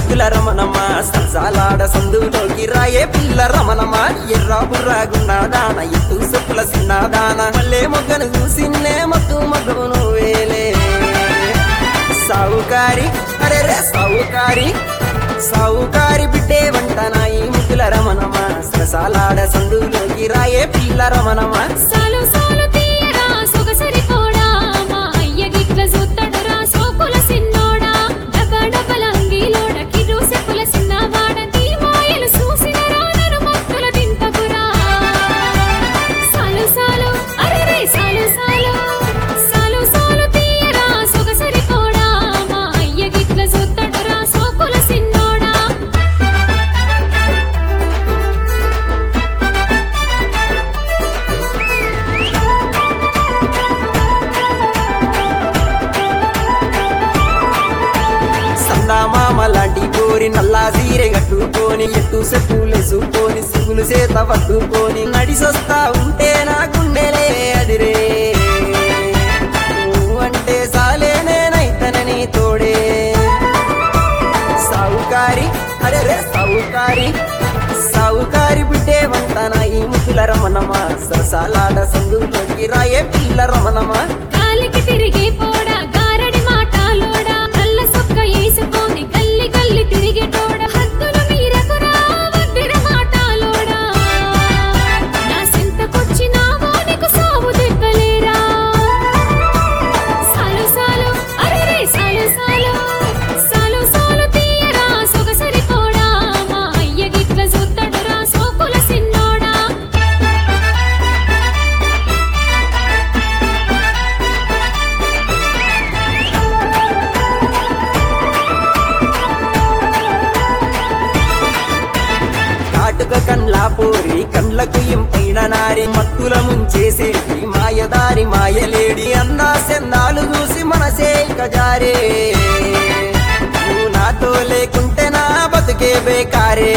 ముద్దుల రమణమ్మ సరసాలాడ సందులోకి రాయే పిల్ల రమణమ్మ ఎర్రా బుర్రాగున్నాదాన ఎత్తు సొప్పుల సిన్నాదాన మళ్ళీ మొగ్గను చూసిన్నే మత్తు మగ్గను వేలే సావుకారి అరే రే సావుకారి సావుకారి బిడ్డే వంట నాయి ముద్దుల రమణమ్మ సరసాలాడ సందులోకి రాయే పిల్ల రమణమ్మ సాలు సాలు తీయరా సొగసరి పోడా మా అయ్య గిట్ల చూత్తడురా సోకుల సిన్నోడా డబ్బ డబ్బల అంగిలోడ కిరు సెప్పుల సిన్నవాడ నీ మాయలు చూసినరా నన్ను మత్తుల దింపకురా సాలు సాలు అరే రే సాలు సాలు సాలు సాలు తీయరా సొగసరి పోడా మా అయ్య గిట్ల చూత్తడురా సోకుల సిన్నోడా సన్నామామ లాంటి కోరి నల్లా సీరె కట్టుకొని ఎట్టు చెప్పులేసుకొని సిగులు చేత పట్టుకొని నడిసొస్తా ఉంటే నా గుండెలే అదిరే నువ్వు అంటే సాలే నేనైతనని తోడే సావుకారి అరే రే సావుకారి సావుకారి బిడ్డే వంటన ఈ ముద్దుల రమణమ్మ సరసాలాడ సందులోకి రాయే పిల్ల రమణమ్మ కాలికి తిరిగి పోడా గారడి మాటలోడా కళ్ళ సొక్క వేసుకొని గల్లి గల్లి తిరిగేటోడ హద్దులు మీరకురా వద్దిర మాటలోడా నా సింతకొచ్చినావో నీకు సాగు దెబ్బలేరా సాలు సాలు అరే రే సాలు సాలు సాలు సాలు తీయరా సొగసరి పోడా మా అయ్య గిట్ల చూత్తడురా సోకుల సిన్నోడా కాటుక కండ్లా పోరి కండ్లకు ఇంపైన నారి మత్తుల ముంచేసేటి మాయదారి మాయలేడి అన్నా సెందాలు చూసి మనసే ఇక జారే నువ్వు నాతో లేకుంటే నా బతుకే బేకారే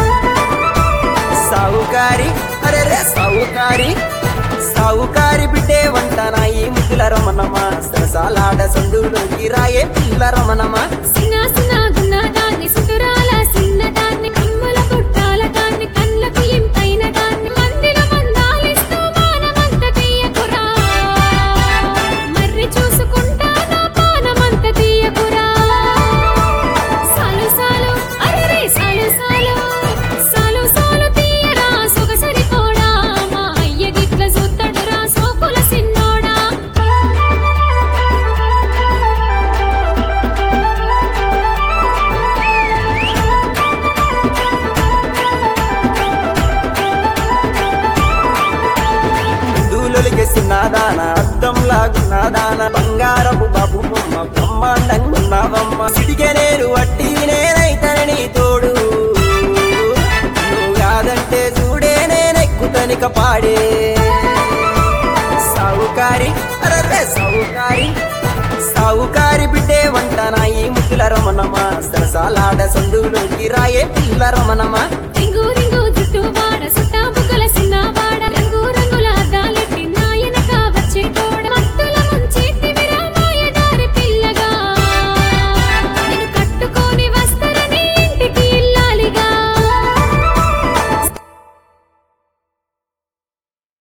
సావుకారి అరే రే సావుకారి సావుకారి బిడ్డే వంట నా ఈ ముద్దుల రమణమ్మ సరసాలాడ సందులోకి రాయే పిల్ల రమణమ్మ సినా సినా గున్నదాన్ని సుతురాల సిన్నదాన్ని కమ్ముల పుట్టాల దాన్ని కళ్ళకు ఇంపైన దాన్ని మందిల మందాలిస్తూ మానమంత తీయకురా మర్రి చూసుకుంటా నా పానమంత తీయకురా సాలు సాలు అరే రే సాలు సాలు సాలు సాలు తీయరా సొగసరి పోడా మా అయ్య గిట్ల చూత్తడురా సోకుల సిన్నోడా హిందువులకి సిన్నదాన అద్దం లాగున్నదాన బంగారపు బాబు బొమ్మ బ్రహ్మాండంగున్నావమ్మ సిటికే నేను వట్టి నేనైతని తోడు నువ్వు కాదంటే చూడే నేనెక్కుతనిక పాడే సావుకారి అరే సావుకారి సావుకారి బిడ్డే వంట నా ఈ ముద్దుల రమణమ్మ సరసాలాడ సందులోకి రాయే పిల్ల రమణమ్మ రింగు రింగు జుట్టు వాడ సుట్ట